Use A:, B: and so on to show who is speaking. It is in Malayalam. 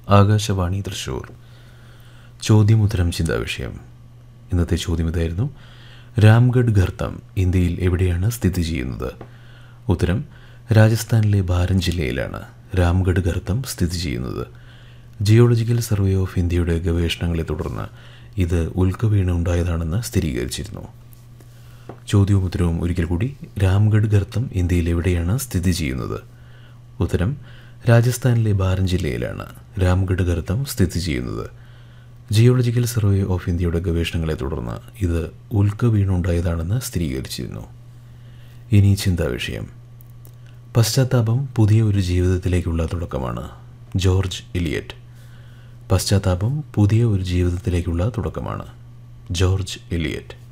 A: ആകാശവാണി തൃശൂർ ചോദ്യമുത്തരം ചിന്താവിഷയം ഇന്നത്തെ ചോദ്യം ഇതായിരുന്നു രാംഗഡ് ഖർത്തം ഇന്ത്യയിൽ എവിടെയാണ് സ്ഥിതി ചെയ്യുന്നത് ഉത്തരം രാജസ്ഥാനിലെ ബാരൻ ജില്ലയിലാണ് രാംഗഡ് ഖർത്തം സ്ഥിതി ചെയ്യുന്നത് ജിയോളജിക്കൽ സർവേ ഓഫ് ഇന്ത്യയുടെ ഗവേഷണങ്ങളെ തുടർന്ന് ഇത് ഉൽക്കവീണ് ഉണ്ടായതാണെന്ന് സ്ഥിരീകരിച്ചിരുന്നു ചോദ്യവും ഉത്തരവും ഒരിക്കൽ കൂടി രാംഗഡ് ഖർത്തം ഇന്ത്യയിൽ എവിടെയാണ് സ്ഥിതി ചെയ്യുന്നത് ഉത്തരം രാജസ്ഥാനിലെ ബാരൻ ജില്ലയിലാണ് രാംഗഡ് ഖർത്തം സ്ഥിതി ചെയ്യുന്നത് ജിയോളജിക്കൽ സർവേ ഓഫ് ഇന്ത്യയുടെ ഗവേഷണങ്ങളെ തുടർന്ന് ഇത് ഉൽക്ക വീണുണ്ടായതാണെന്ന് സ്ഥിരീകരിച്ചിരുന്നു ഇനി ചിന്താ വിഷയം പശ്ചാത്താപം പുതിയ ഒരു ജീവിതത്തിലേക്കുള്ള തുടക്കമാണ് ജോർജ് ഇലിയറ്റ് പശ്ചാത്താപം പുതിയ ഒരു ജീവിതത്തിലേക്കുള്ള തുടക്കമാണ് ജോർജ് ഇലിയറ്റ്